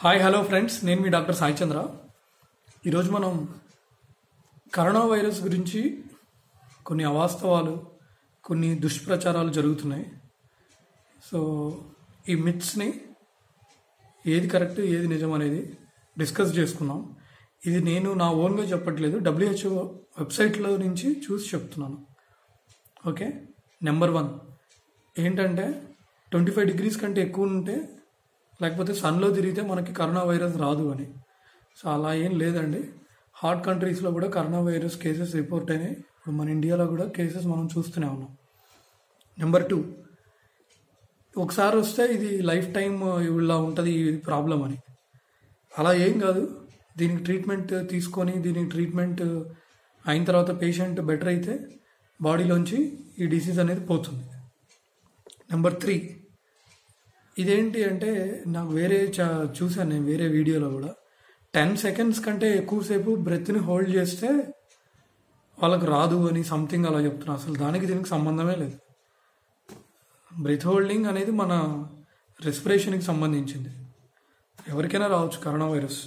hi hello friends నేను మీ doctor Sai చంద్ర ఈరోజు మనం కరోనా వైరస్ గురించి కొన్ని అవాస్తవాలు కొన్ని దుష్ప్రచారాలు జరుగుతున్నాయి సో ఈ మిత్స్ని ఏది కరెక్ట్ ఏది నిజం అనేది డిస్కస్ చేసుకున్నాం ఇది నేను నా ఓన్గా చెప్పట్లేదు డబ్ల్యూహెచ్ఓ వెబ్సైట్లో నుంచి చూసి చెప్తున్నాను ఓకే నెంబర్ వన్ ఏంటంటే ట్వంటీ ఫైవ్ డిగ్రీస్ కంటే ఎక్కువ ఉంటే లేకపోతే సన్లో తిరిగితే మనకి కరోనా వైరస్ రాదు అని సో అలా ఏం లేదండి హాట్ కంట్రీస్లో కూడా కరోనా వైరస్ కేసెస్ రిపోర్ట్ అయినాయి ఇప్పుడు మన ఇండియాలో కూడా కేసెస్ మనం చూస్తూనే ఉన్నాం నెంబర్ టూ ఒకసారి వస్తే ఇది లైఫ్ టైం ఇలా ఉంటుంది ఈ ప్రాబ్లం అని అలా ఏం కాదు దీనికి ట్రీట్మెంట్ తీసుకొని దీనికి ట్రీట్మెంట్ అయిన తర్వాత పేషెంట్ బెటర్ అయితే బాడీలోంచి ఈ డిసీజ్ అనేది పోతుంది నెంబర్ త్రీ ఇదేంటి అంటే నాకు వేరే చా చూశాను నేను వేరే వీడియోలో కూడా టెన్ సెకండ్స్ కంటే ఎక్కువసేపు బ్రెత్ని హోల్డ్ చేస్తే వాళ్ళకి రాదు అని సంథింగ్ అలా చెప్తున్నా అసలు దానికి దీనికి సంబంధమే లేదు బ్రెత్ హోల్డింగ్ అనేది మన రెస్పిరేషన్కి సంబంధించింది ఎవరికైనా రావచ్చు కరోనా వైరస్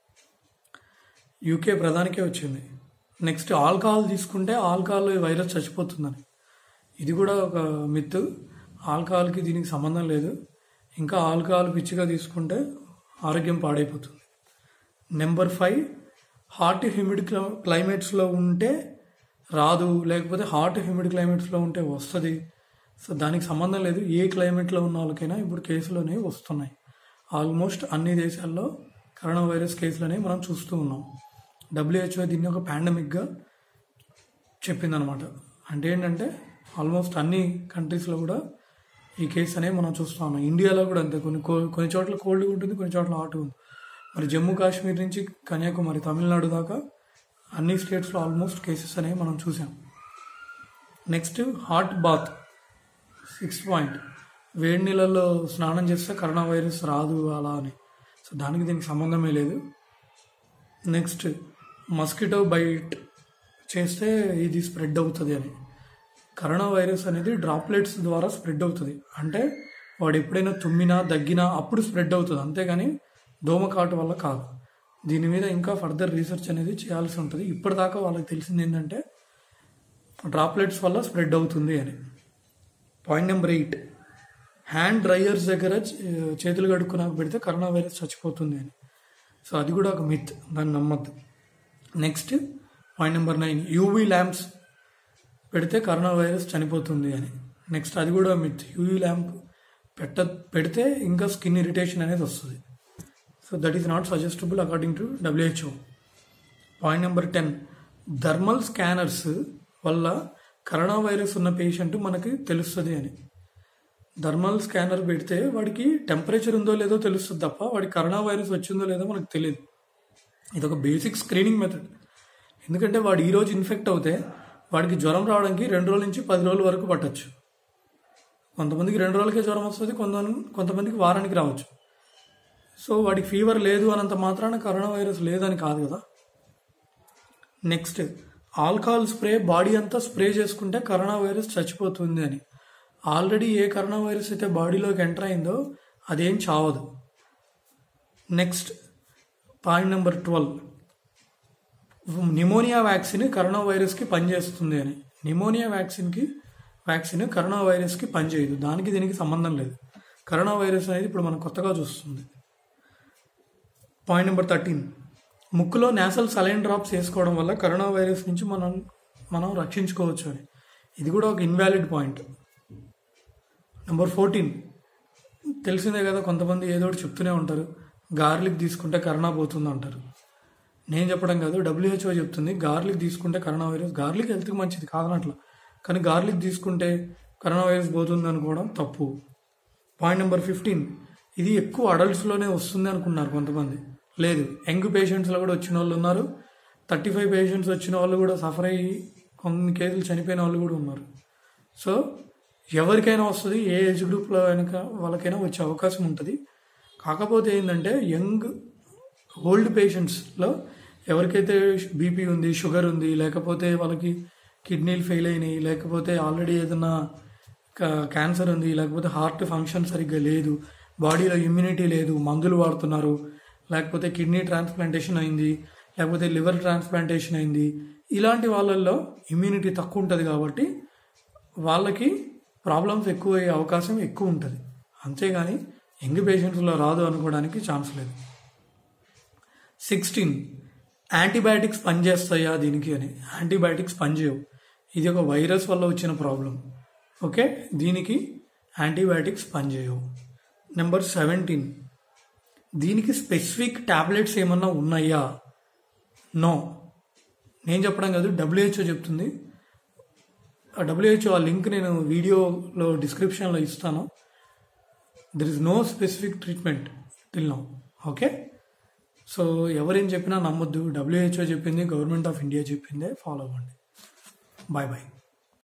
యూకే ప్రధానికే వచ్చింది నెక్స్ట్ ఆల్కహాల్ తీసుకుంటే ఆల్కహాల్ వైరస్ చచ్చిపోతుందని ఇది కూడా ఒక మిత్ ఆల్కహాల్కి దీనికి సంబంధం లేదు ఇంకా ఆల్కహాల్ పిచ్చిగా తీసుకుంటే ఆరోగ్యం పాడైపోతుంది నెంబర్ ఫైవ్ హాట్ హ్యూమిడ్ క్లైమేట్స్లో ఉంటే రాదు లేకపోతే హాట్ హ్యూమిడ్ క్లైమేట్స్లో ఉంటే వస్తుంది సో దానికి సంబంధం లేదు ఏ క్లైమేట్లో ఉన్న వాళ్ళకైనా ఇప్పుడు కేసులు అనేవి వస్తున్నాయి ఆల్మోస్ట్ అన్ని దేశాల్లో కరోనా వైరస్ కేసులు అనేవి మనం చూస్తూ ఉన్నాం డబ్ల్యూహెచ్ఓ దీన్ని ఒక పాండమిక్గా చెప్పిందనమాట అంటే ఏంటంటే ఆల్మోస్ట్ అన్ని కంట్రీస్లో కూడా ఈ కేసు అనేవి మనం చూస్తూ ఉన్నాం ఇండియాలో కూడా అంతే కొన్ని కో- కొన్ని చోట్ల కోల్డ్ ఉంటుంది కొన్ని చోట్ల హాట్ ఉంది మరి జమ్మూ కాశ్మీర్ నుంచి కన్యాకుమారి తమిళనాడు దాకా అన్ని స్టేట్స్లో ఆల్మోస్ట్ కేసెస్ అనేవి మనం చూసాం next hot bath six point వేడి నీళ్ళల్లో స్నానం చేస్తే కరోనా వైరస్ రాదు అలా అని సో దానికి దీనికి సంబంధమే లేదు నెక్స్ట్ మస్కిటో బైట్ చేస్తే ఇది స్ప్రెడ్ అవుతుంది అని కరోనా వైరస్ అనేది డ్రాప్లెట్స్ ద్వారా స్ప్రెడ్ అవుతుంది అంటే వాడు ఎప్పుడైనా తుమ్మినా దగ్గినా అప్పుడు స్ప్రెడ్ అవుతుంది అంతేగాని దోమకాటు వల్ల కాదు దీని మీద ఇంకా ఫర్దర్ రీసెర్చ్ అనేది చేయాల్సి ఉంటుంది ఇప్పటిదాకా వాళ్ళకి తెలిసింది ఏంటంటే డ్రాప్లెట్స్ వల్ల స్ప్రెడ్ అవుతుంది అని point number eight hand dryers దగ్గర చే- చేతులు కడుక్కున్నాక పెడితే కరోనా వైరస్ చచ్చిపోతుంది అని సో అది కూడా ఒక మిత్ దాన్ని నమ్మద్దు next point number nine UV lamps పెడితే కరోనా వైరస్ చనిపోతుంది అని నెక్స్ట్ అది కూడా మిత్ యూవీ ల్యాంప్ పెట్ట పెడితే ఇంకా స్కిన్ ఇరిటేషన్ అనేది వస్తుంది so that is not suggestable according to WHO point number ten thermal scanners వల్ల కరోనా వైరస్ ఉన్న పేషెంట్ మనకి తెలుస్తుంది అని థర్మల్ స్కానర్ పెడితే వాడికి టెంపరేచర్ ఉందో లేదో తెలుస్తుంది తప్ప వాడికి కరోనా వైరస్ వచ్చిందో లేదో మనకు తెలియదు ఇది ఒక బేసిక్ స్క్రీనింగ్ మెథడ్ ఎందుకంటే వాడు ఈ రోజు ఇన్ఫెక్ట్ అవుతే వాడికి జ్వరం రావడానికి రెండు రోజుల నుంచి పది రోజుల వరకు పట్టచ్చు కొంతమందికి రెండు రోజులకే జ్వరం వస్తుంది కొంత కొంతమందికి వారానికి రావచ్చు సో వాడికి ఫీవర్ లేదు అనంత మాత్రాన కరోనా వైరస్ లేదని కాదు కదా నెక్స్ట్ ఆల్కహాల్ స్ప్రే బాడీ అంతా స్ప్రే చేసుకుంటే కరోనా వైరస్ చచ్చిపోతుంది అని ఆల్రెడీ ఏ కరోనా వైరస్ అయితే బాడీలోకి ఎంటర్ అయిందో అదేం చావదు next point number twelve pneumonia vaccine corona వైరస్కి పనిచేస్తుంది అని నిమోనియా వ్యాక్సిన్కి వ్యాక్సిన్ కరోనా వైరస్కి పనిచేయదు దానికి దీనికి సంబంధం లేదు కరోనా వైరస్ అనేది ఇప్పుడు మనం కొత్తగా చూస్తుంది పాయింట్ నెంబర్ థర్టీన్ ముక్కులో నేసల్ సలైన్ డ్రాప్స్ వేసుకోవడం వల్ల కరోనా వైరస్ నుంచి మనం మనం రక్షించుకోవచ్చు అని ఇది కూడా ఒక ఇన్వాలిడ్ పాయింట్ నెంబర్ ఫోర్టీన్ తెలిసిందే కదా కొంతమంది ఏదో ఒకటి చెప్తూనే ఉంటారు గార్లిక్ తీసుకుంటే కరోనా పోతుంది అంటారు నేను చెప్పడం కాదు డబ్ల్యూహెచ్ఓ చెప్తుంది గార్లిక్ తీసుకుంటే కరోనా వైరస్ గార్లిక్ హెల్త్కి మంచిది కాదనట్ల కానీ గార్లిక్ తీసుకుంటే కరోనా వైరస్ పోతుంది అనుకోవడం తప్పు పాయింట్ నెంబర్ ఫిఫ్టీన్ ఇది ఎక్కువ అడల్ట్స్లోనే వస్తుంది అనుకున్నారు కొంతమంది లేదు యంగ్ పేషెంట్స్లో కూడా వచ్చిన వాళ్ళు ఉన్నారు థర్టీ ఫైవ్ పేషెంట్స్ వచ్చిన వాళ్ళు కూడా సఫర్ అయ్యి కొన్ని కేసులు చనిపోయిన వాళ్ళు కూడా ఉన్నారు సో ఎవరికైనా వస్తుంది ఏ ఏజ్ గ్రూప్లో వెనక వాళ్ళకైనా వచ్చే అవకాశం ఉంటుంది కాకపోతే ఏంటంటే యంగ్ ఓల్డ్ పేషెంట్స్లో ఎవరికైతే బీపీ ఉంది షుగర్ ఉంది లేకపోతే వాళ్ళకి కిడ్నీలు ఫెయిల్ అయినాయి లేకపోతే ఆల్రెడీ ఏదైనా కా- క్యాన్సర్ ఉంది లేకపోతే హార్ట్ ఫంక్షన్ సరిగ్గా లేదు బాడీలో ఇమ్యూనిటీ లేదు మందులు వాడుతున్నారు లేకపోతే కిడ్నీ ట్రాన్స్ప్లాంటేషన్ అయింది లేకపోతే లివర్ ట్రాన్స్ప్లాంటేషన్ అయింది ఇలాంటి వాళ్ళల్లో ఇమ్యూనిటీ తక్కువ ఉంటుంది కాబట్టి వాళ్ళకి ప్రాబ్లమ్స్ ఎక్కువ అయ్యే అవకాశం ఎక్కువ ఉంటుంది అంతేగాని యంగ్ పేషెంట్స్లో రాదు అనుకోవడానికి ఛాన్స్ లేదు సిక్స్టీన్ యాంటీబయాటిక్స్ పనిచేస్తాయా దీనికి అని యాంటీబయాటిక్స్ పనిచేయవు ఇది ఒక వైరస్ వల్ల వచ్చిన ప్రాబ్లం ఓకే దీనికి యాంటీబయాటిక్స్ పనిచేయవు నెంబర్ సెవెంటీన్ దీనికి స్పెసిఫిక్ టాబ్లెట్స్ ఏమన్నా ఉన్నాయా నో నేను చెప్పడం కాదు డబ్ల్యూహెచ్ఓ చెప్తుంది ఆ డబ్ల్యూహెచ్ఓ ఆ లింక్ నేను వీడియోలో డిస్క్రిప్షన్లో ఇస్తాను there is no specific treatment till no okay so ఎవరేం చెప్పినా నమ్మొద్దు డబ్ల్యూహెచ్ఓ చెప్పింది గవర్నమెంట్ ఆఫ్ ఇండియా చెప్పిందే ఫాలో అవ్వండి బాయ్ బాయ్